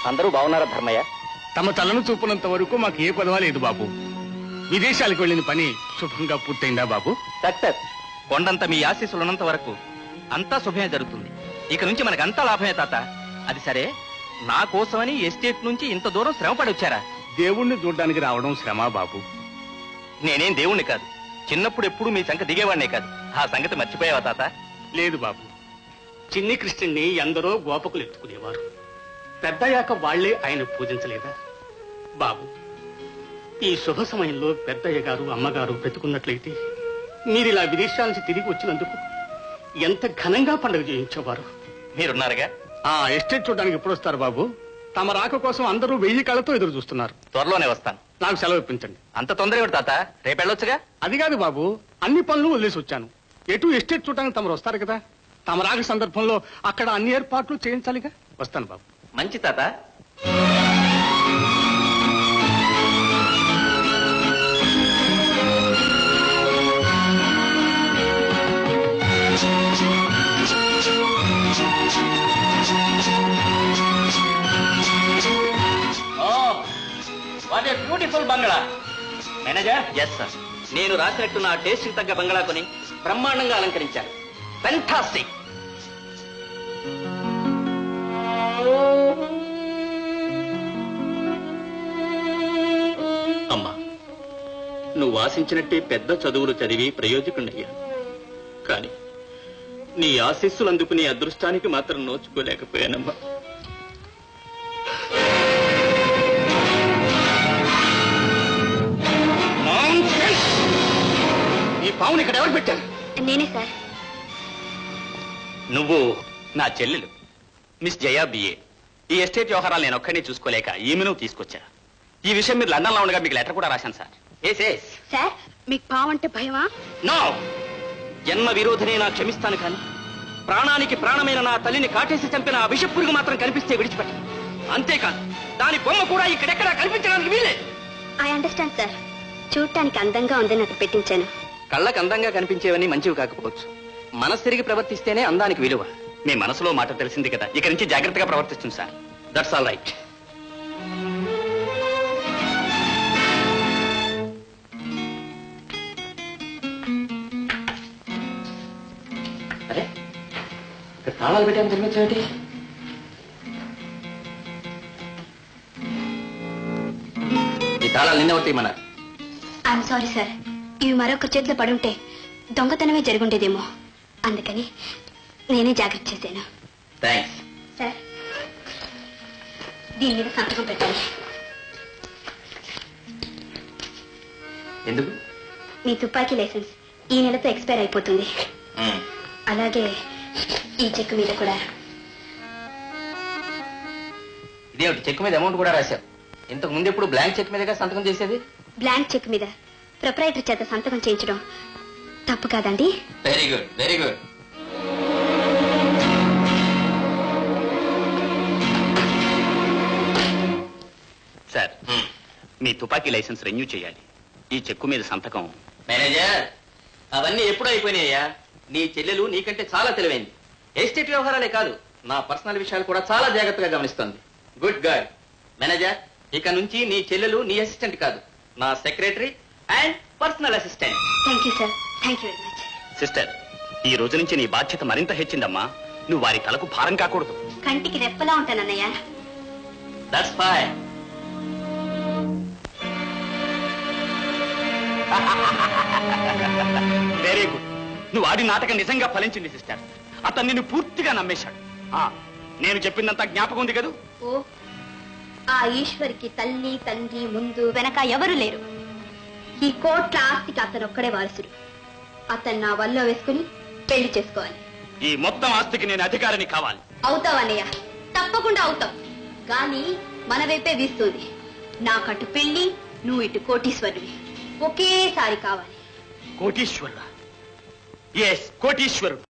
అందరూ బాగున్నారా ధర్మయ్య తమ తలను చూపునంత వరకు మాకు ఏ పదవా లేదు బాబు విదేశాలకు వెళ్ళిన పని శుభంగా పూర్తయిందా బాబు సక్సెస్ కొండంత మీ ఆశీస్సులు ఉన్నంత వరకు అంతా శుభమే జరుగుతుంది ఇక నుంచి మనకంతా లాభమే తాత అది సరే నా కోసమని ఎస్టేట్ నుంచి ఇంత దూరం శ్రమపడి వచ్చారా దేవుణ్ణి చూడ్డానికి రావడం శ్రమ బాబు నేనేం దేవుణ్ణి కాదు చిన్నప్పుడు ఎప్పుడు మీ సంఖ దిగేవాడినే కాదు ఆ సంగతి మర్చిపోయావా తాత లేదు బాబు చిన్ని కృష్ణుణ్ణి ఎందరో గోపకులు ఎత్తుకునేవారు పెద్దయ్యాక వాళ్లే ఆయన పూజించలేదా బాబు ఈ శుభ సమయంలో పెద్దయ్య గారు అమ్మగారు బ్రతుకున్నట్లయితే మీరు ఇలా విదేశాల నుంచి తిరిగి వచ్చినందుకు ఎంత ఘనంగా పండుగ చేయించేవారు మీరున్నారుగా ఆ ఎస్టేట్ చూడడానికి ఎప్పుడు వస్తారు బాబు తమ రాక కోసం అందరూ వెయ్యి కళ్ళతో ఎదురు చూస్తున్నారు త్వరలోనే వస్తాను నాకు సెలవు ఇప్పించండి అంత తొందర ఏమిటి తాత రేపు వెళ్ళొచ్చుగా అది కాదు బాబు అన్ని పనులు వదిలేసి వచ్చాను ఎటు ఎస్టేట్ చూడడానికి తమరు వస్తారు కదా తమ రాక సందర్భంలో అక్కడ అన్ని ఏర్పాట్లు చేయించాలిగా వస్తాను బాబు మంచి తాత what a beautiful bungalow manager yes sir నేను రాసినట్టు నా టేస్ట్ తగ్గ బంగ్లా కొని బ్రహ్మాండంగా అలంకరించారు ఫెంటాస్టిక్ అమ్మా నువ్వు ఆశించినట్టే పెద్ద చదువులు చదివి ప్రయోజకుడయ్యా కానీ నీ ఆశీస్సులు అందుకునే అదృష్టానికి మాత్రం నోచుకోలేకపోయానమ్మా ఈ పావుని ఇక్కడ ఎవరు పెట్టారు నేనే సార్ నువ్వు నా చెల్లెలు మిస్ జయా బిఏ ఈ ఎస్టేట్ వ్యవహారాలు నేను ఒక్కడిని చూసుకోలేక ఈమెను తీసుకొచ్చా ఈ విషయం మీరు లండన్ లో ఉండగా మీకు లెటర్ కూడా రాశాను సార్ ఎస్ ఎస్ సార్ మీకు పావంటే భయమా నో జన్మ విరోధిని నా క్షమిస్తాను కానీ ప్రాణానికి ప్రాణమైన నా తల్లిని కాటేసి చంపిన ఆ విషపురుగు మాత్రం కనిపిస్తే విడిచిపెట్ట అంతేకాదు దాని బొమ్మ కూడా ఇక్కడెక్కడా కనిపించడానికి వీలే ఐ అండర్స్టాండ్ సార్ చూడటానికి అందంగా ఉందని నాకు పెట్టించాను కళ్ళకు అందంగా కనిపించేవన్నీ మంచివి కాకపోవచ్చు మనసు తిరిగి ప్రవర్తిస్తేనే అందానికి విలువ మీ మనసులో మాట తెలిసింది కదా ఇక నుంచి జాగ్రత్తగా ప్రవర్తిస్తుంది సార్ దట్స్ ఆల్ రైట్ అరే ఇక్కడ తాళాలు పెట్టాను తిరిగి ఈ తాళాలు నిన్న ఒకటి మన ఐఎమ్ సారీ సార్ ఇవి మరొక చేతిలో పడుంటే దొంగతనమే జరుగుండేదేమో అందుకని నేనే జాగ్రత్త చేశాను థ్యాంక్స్ సార్ దీని మీద సంతకం పెట్టాలి ఎందుకు మీ తుపాకీ లైసెన్స్ ఈ నెలతో ఎక్స్పైర్ అయిపోతుంది అలాగే ఈ చెక్ మీద కూడా ఇదేమిటి చెక్ మీద అమౌంట్ కూడా రాశావు ఇంతకు ముందు ఎప్పుడు బ్లాంక్ చెక్ మీదగా సంతకం చేసేది బ్లాంక్ చెక్ మీద ప్రొపరైటర్ చేత సంతకం చేయించడం తప్పు కాదండి very good very good sir మీ తుపాకీ లైసెన్స్ రెన్యూ చేయాలి ఈ చెక్కు మీద సంతకం మేనేజర్ అవన్నీ ఎప్పుడు అయిపోయినాయ్యా నీ చెల్లెలు నీకంటే చాలా తెలివైంది ఎస్టేట్ వ్యవహారాలే కాదు నా పర్సనల్ విషయాలు కూడా చాలా జాగ్రత్తగా గమనిస్తుంది గుడ్ గర్ల్ మేనేజర్ ఇక నుంచి నీ చెల్లెలు నీ అసిస్టెంట్ కాదు నా secretary and personal assistant thank you sir thank you very much sister ఈ రోజు నుంచి నీ బాధ్యత మరింత హెచ్చిందమ్మా నువ్వు వారి తలకు భారం కాకూడదు కంటికి రెప్పలా ఉంటానన్నయ్య దట్స్ ఫైన్ వెరీ గుడ్ నువ్వు ఆడి నాటకం నిజంగా ఫలించింది సిస్టర్ అతను నిన్ను పూర్తిగా నమ్మేశాడు ఆ, నేను చెప్పిందంతా జ్ఞాపకం ఉంది కదూ ఓ ఆ ఈశ్వరికి తల్లి తండ్రి ముందు వెనక ఎవరు లేరు ఈ కోట్ల ఆస్తికి అతను ఒక్కడే వారసుడు అతను నా వల్ల వేసుకుని పెళ్లి చేసుకోవాలి ఈ మొత్తం ఆస్తికి నేను అధికారిని కావాలి అవుతావన్నయ్య తప్పకుండా అవుతావు గాని మన వైపే వీస్తుంది నాకటు పెళ్లి నువ్వు ఇటు కోటీశ్వరువి ఒకేసారి కావాలి కోటీశ్వర ఎస్ కోటీశ్వరుడు